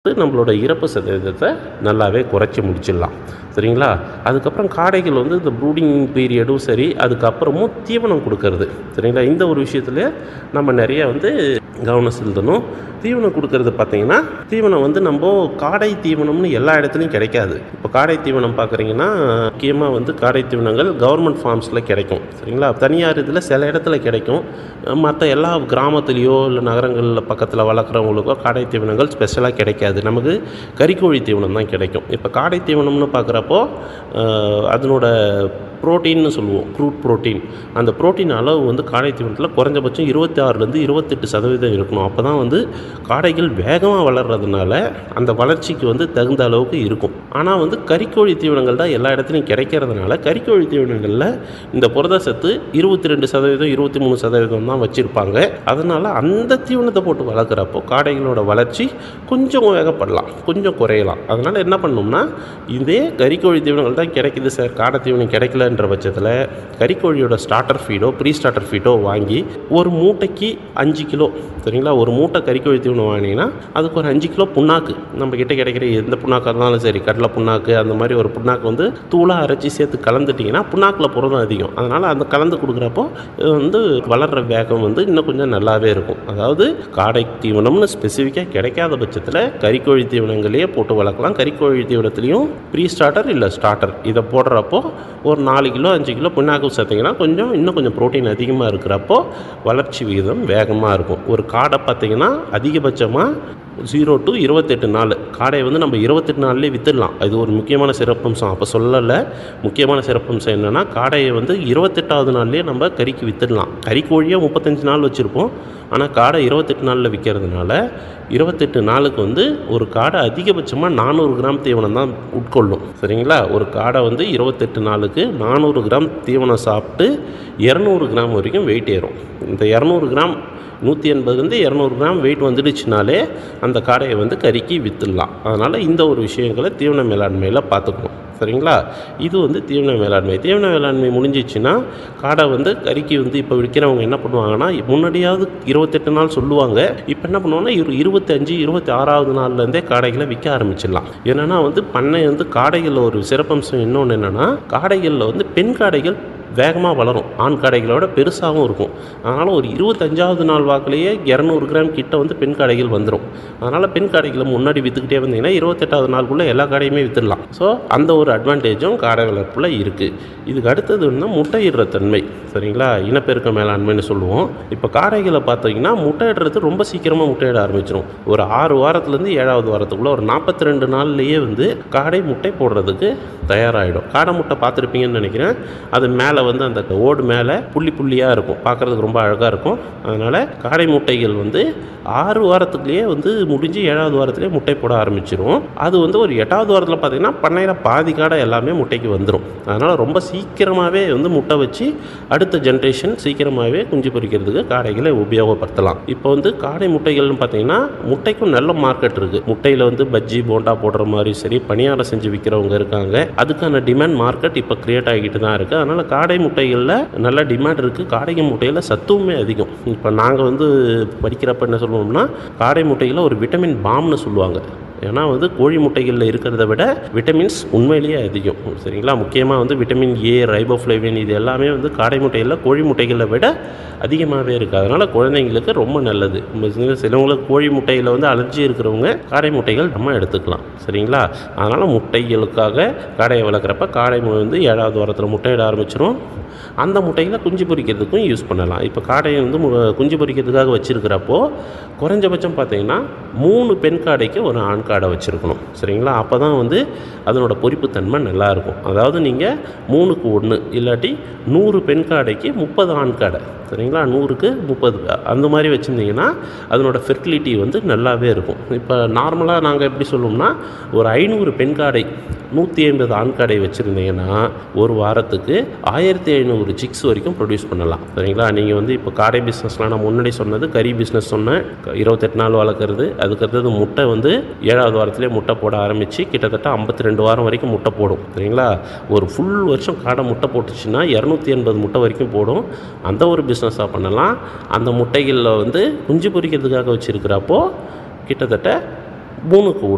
நம்மளோட இறப்பு சதவீதத்தை நல்லாவே குறைச்சி முடிச்சிடலாம் சரிங்களா அதுக்கப்புறம் காடைகள் வந்து இந்த ப்ரூடிங் பீரியடும் சரி அதுக்கப்புறமும் தீவனம் கொடுக்கறது சரிங்களா இந்த ஒரு விஷயத்துல நம்ம நிறைய வந்து கவனம் செலுத்தணும் தீவனம் கொடுக்கறது பார்த்தீங்கன்னா தீவனம் வந்து நம்ம காடை தீவனம்னு எல்லா இடத்துலையும் கிடைக்காது இப்போ காடை தீவனம் பார்க்குறீங்கன்னா முக்கியமாக வந்து காடை தீவனங்கள் கவர்மெண்ட் ஃபார்ம்ஸில் கிடைக்கும் சரிங்களா தனியார் இதில் சில இடத்துல கிடைக்கும் மற்ற எல்லா கிராமத்துலேயோ இல்லை நகரங்களில் பக்கத்தில் வளர்க்குறவங்களுக்கோ காடை தீவனங்கள் ஸ்பெஷலாக கிடைக்காது நமக்கு கறிக்கோழி தீவனம் தான் கிடைக்கும் இப்போ காடை தீவனம்னு பார்க்குறப்போ அதனோட புரோட்டீன்னு சொல்லுவோம் க்ரூட் புரோட்டீன் அந்த புரோட்டீன் அளவு வந்து காடை தீவனத்தில் குறைஞ்சபட்சம் இருபத்தி ஆறுலேருந்து இருபத்தெட்டு சதவீதம் இருக்கணும் அப்போ தான் வந்து காடைகள் வேகமாக வளர்கிறதுனால அந்த வளர்ச்சிக்கு வந்து தகுந்த அளவுக்கு இருக்கும் ஆனால் வந்து கறிக்கோழி தீவனங்கள் தான் எல்லா இடத்துலையும் கிடைக்கிறதுனால கறிக்கோழி தீவனங்களில் இந்த புரத சத்து இருபத்தி ரெண்டு சதவீதம் இருபத்தி மூணு சதவீதம் தான் வச்சுருப்பாங்க அதனால் அந்த தீவனத்தை போட்டு வளர்க்குறப்போ காடைகளோட வளர்ச்சி கொஞ்சம் வேகப்படலாம் கொஞ்சம் குறையலாம் அதனால் என்ன பண்ணணும்னா இதே கறிக்கோழி தீவனங்கள் தான் கிடைக்குது சார் காடை தீவனம் கிடைக்கலன்ற பட்சத்தில் கறிக்கோழியோட ஸ்டார்டர் ஃபீடோ ப்ரீ ஸ்டார்டர் ஃபீடோ வாங்கி ஒரு மூட்டைக்கு அஞ்சு கிலோ சரிங்களா ஒரு மூட்டை கறிக்கோழி தீவனம் வாங்கினீங்கன்னா அதுக்கு ஒரு அஞ்சு கிலோ புண்ணாக்கு நம்ம கிட்ட கிடைக்கிற எந்த புண்ணாக்காக இருந்தாலும் சரி கடலை புண்ணாக்கு அந்த மாதிரி ஒரு புண்ணாக்கு வந்து தூளாக அரைச்சி சேர்த்து கலந்துட்டிங்கன்னா புண்ணாக்கில் புரதம் அதிகம் அதனால் அந்த கலந்து கொடுக்குறப்போ இது வந்து வளர்கிற வேகம் வந்து இன்னும் கொஞ்சம் நல்லாவே இருக்கும் அதாவது காடை தீவனம்னு ஸ்பெசிஃபிக்காக கிடைக்காத பட்சத்தில் கறிக்கோழி தீவனங்களையே போட்டு வளர்க்கலாம் கறிக்கோழி தீவனத்துலேயும் ப்ரீ ஸ்டார்டர் இல்லை ஸ்டார்டர் இதை போடுறப்போ ஒரு நாலு கிலோ அஞ்சு கிலோ புண்ணாக்கு சேர்த்திங்கன்னா கொஞ்சம் இன்னும் கொஞ்சம் ப்ரோட்டீன் அதிகமாக இருக்கிறப்போ வளர்ச்சி விகிதம் வேகமாக இருக்கும் ஒரு காடை பார்த்திங்கன்னா அதிகபட்சமாக ஜீரோ டு இருபத்தெட்டு நாள் காடையை வந்து நம்ம இருபத்தெட்டு நாள்லேயே விற்றுடலாம் இது ஒரு முக்கியமான சிறப்பம்சம் அப்போ சொல்லலை முக்கியமான சிறப்பம்சம் என்னென்னா காடையை வந்து இருபத்தெட்டாவது நாள்லேயே நம்ம கறிக்கு விற்றுடலாம் கறிக்கோழியாக முப்பத்தஞ்சு நாள் வச்சுருப்போம் ஆனால் காடை இருபத்தெட்டு நாளில் விற்கிறதுனால இருபத்தெட்டு நாளுக்கு வந்து ஒரு காடை அதிகபட்சமாக நானூறு கிராம் தீவனம் தான் உட்கொள்ளும் சரிங்களா ஒரு காடை வந்து இருபத்தெட்டு நாளுக்கு நானூறு கிராம் தீவனம் சாப்பிட்டு இரநூறு கிராம் வரைக்கும் வெயிட் ஏறும் இந்த இரநூறு கிராம் நூற்றி எண்பதுலேருந்து இரநூறு கிராம் வெயிட் வந்துடுச்சுனாலே அந்த காடையை வந்து கறிக்கு விற்றுடலாம் அதனால் இந்த ஒரு விஷயங்களை தீவன மேலாண்மையில் பார்த்துக்கணும் சரிங்களா இது வந்து தீவன மேலாண்மை தீவன மேலாண்மை முடிஞ்சிச்சுன்னா காடை வந்து கறிக்கு வந்து இப்போ விற்கிறவங்க என்ன பண்ணுவாங்கன்னா முன்னாடியாவது இருபத்தெட்டு நாள் சொல்லுவாங்க இப்போ என்ன பண்ணுவாங்கன்னா இரு இருபத்தஞ்சு இருபத்தி ஆறாவது நாள்லேருந்தே காடைகளை விற்க ஆரம்பிச்சிடலாம் என்னென்னா வந்து பண்ணை வந்து காடைகளில் ஒரு சிறப்பம்சம் இன்னொன்று என்னென்னா காடைகளில் வந்து பெண் காடைகள் வேகமாக வளரும் ஆண் காடைகளோட பெருசாகவும் இருக்கும் அதனால் ஒரு இருபத்தஞ்சாவது நாள் வாக்கிலேயே இரநூறு கிராம் கிட்ட வந்து பெண் காடைகள் வந்துடும் அதனால் பெண் காடைகளை முன்னாடி விற்றுக்கிட்டே வந்தீங்கன்னா இருபத்தெட்டாவது நாளுக்குள்ளே எல்லா காடையுமே விற்றுடலாம் ஸோ அந்த ஒரு அட்வான்டேஜும் காடை வளர்ப்பில் இருக்குது இதுக்கு அடுத்தது வந்து முட்டையிடுற தன்மை சரிங்களா இனப்பெருக்க மேலாண்மைன்னு சொல்லுவோம் இப்போ காடைகளை பார்த்தீங்கன்னா முட்டையிடுறது ரொம்ப சீக்கிரமாக முட்டையிட ஆரம்பிச்சிடும் ஒரு ஆறு வாரத்துலேருந்து ஏழாவது வாரத்துக்குள்ளே ஒரு நாற்பத்தி ரெண்டு நாள்லேயே வந்து காடை முட்டை போடுறதுக்கு தயாராகிடும் காடை முட்டை பார்த்துருப்பீங்கன்னு நினைக்கிறேன் அது மேலே வந்து அந்த ஓடு மேலே புள்ளி புள்ளியாக இருக்கும் பார்க்குறதுக்கு ரொம்ப அழகாக இருக்கும் அதனால் காடை முட்டைகள் வந்து ஆறு வாரத்துக்குள்ளேயே வந்து முடிஞ்சு ஏழாவது வாரத்துலேயே முட்டை போட ஆரம்பிச்சிடும் அது வந்து ஒரு எட்டாவது வாரத்தில் பார்த்திங்கன்னா பண்ணையில் பாதி காடை எல்லாமே முட்டைக்கு வந்துடும் அதனால் ரொம்ப சீக்கிரமாகவே வந்து முட்டை வச்சு அடுத்த ஜென்ரேஷன் சீக்கிரமாகவே குஞ்சு பொரிக்கிறதுக்கு காடைகளை உபயோகப்படுத்தலாம் இப்போ வந்து காடை முட்டைகள்னு பார்த்தீங்கன்னா முட்டைக்கும் நல்ல மார்க்கெட் இருக்குது முட்டையில் வந்து பஜ்ஜி போண்டா போடுற மாதிரி சரி பணியாரம் செஞ்சு விற்கிறவங்க இருக்காங்க அதுக்கான டிமாண்ட் மார்க்கெட் இப்போ க்ரியேட் ஆகிட்டு தான் இருக்குது அதனால் காடை முட்டைகளில் நல்ல டிமாண்ட் இருக்குது காடை முட்டையில் சத்துவமே அதிகம் இப்போ நாங்கள் வந்து படிக்கிறப்ப என்ன சொல்லுவோம்னா காடை முட்டையில் ஒரு விட்டமின் பாம்னு சொல்லுவாங்க ஏன்னா வந்து கோழி முட்டைகளில் இருக்கிறத விட விட்டமின்ஸ் உண்மையிலேயே அதிகம் சரிங்களா முக்கியமாக வந்து விட்டமின் ஏ ரைபோஃப்ளேவின் இது எல்லாமே வந்து காடை முட்டைகளில் கோழி முட்டைகளை விட அதிகமாகவே இருக்குது அதனால் குழந்தைங்களுக்கு ரொம்ப நல்லது சிலவங்களுக்கு கோழி முட்டையில் வந்து அலர்ஜி இருக்கிறவங்க காடை முட்டைகள் நம்ம எடுத்துக்கலாம் சரிங்களா அதனால் முட்டைகளுக்காக காடையை வளர்க்குறப்ப காடை வந்து ஏழாவது வாரத்தில் முட்டையிட ஆரம்பிச்சிடும் அந்த முட்டைகளை குஞ்சு பொரிக்கிறதுக்கும் யூஸ் பண்ணலாம் இப்போ காடையை வந்து குஞ்சு பொரிக்கிறதுக்காக வச்சுருக்கிறப்போ குறைஞ்சபட்சம் பார்த்தீங்கன்னா மூணு பெண் காடைக்கு ஒரு ஆண் காடை வச்சுருக்கணும் சரிங்களா அப்போ தான் வந்து அதனோட பொறிப்புத்தன்மை நல்லாயிருக்கும் அதாவது நீங்கள் மூணுக்கு ஒன்று இல்லாட்டி நூறு பெண் காடைக்கு முப்பது ஆண் காடை சரிங்களா நூறுக்கு முப்பது அந்த மாதிரி வச்சுருந்தீங்கன்னா அதனோட ஃபெர்டிலிட்டி வந்து நல்லாவே இருக்கும் இப்போ நார்மலாக நாங்கள் எப்படி சொல்லுவோம்னா ஒரு ஐநூறு பெண் காடை நூற்றி ஐம்பது ஆண் காடை வச்சுருந்தீங்கன்னா ஒரு வாரத்துக்கு ஆயிரத்தி ஐநூறு சிக்ஸ் வரைக்கும் ப்ரொடியூஸ் பண்ணலாம் சரிங்களா நீங்கள் வந்து இப்போ காடை பிஸ்னஸ்லாம் நான் முன்னாடி சொன்னது கறி பிஸ்னஸ் சொன்னேன் இருபத்தெட்டு நாள் வளர்க்குறது அதுக்கடுத்தது முட்டை வந்து ஏழாவது வாரத்துலேயே முட்டை போட ஆரம்பித்து கிட்டத்தட்ட ஐம்பத்தி ரெண்டு வாரம் வரைக்கும் முட்டை போடும் சரிங்களா ஒரு ஃபுல் வருஷம் காடை முட்டை போட்டுச்சுன்னா இரநூத்தி எண்பது முட்டை வரைக்கும் போடும் அந்த ஒரு பிஸ்னஸாக பண்ணலாம் அந்த முட்டைகளில் வந்து குஞ்சு பொரிக்கிறதுக்காக வச்சுருக்கிறப்போ கிட்டத்தட்ட மூணுக்கு ஒன்று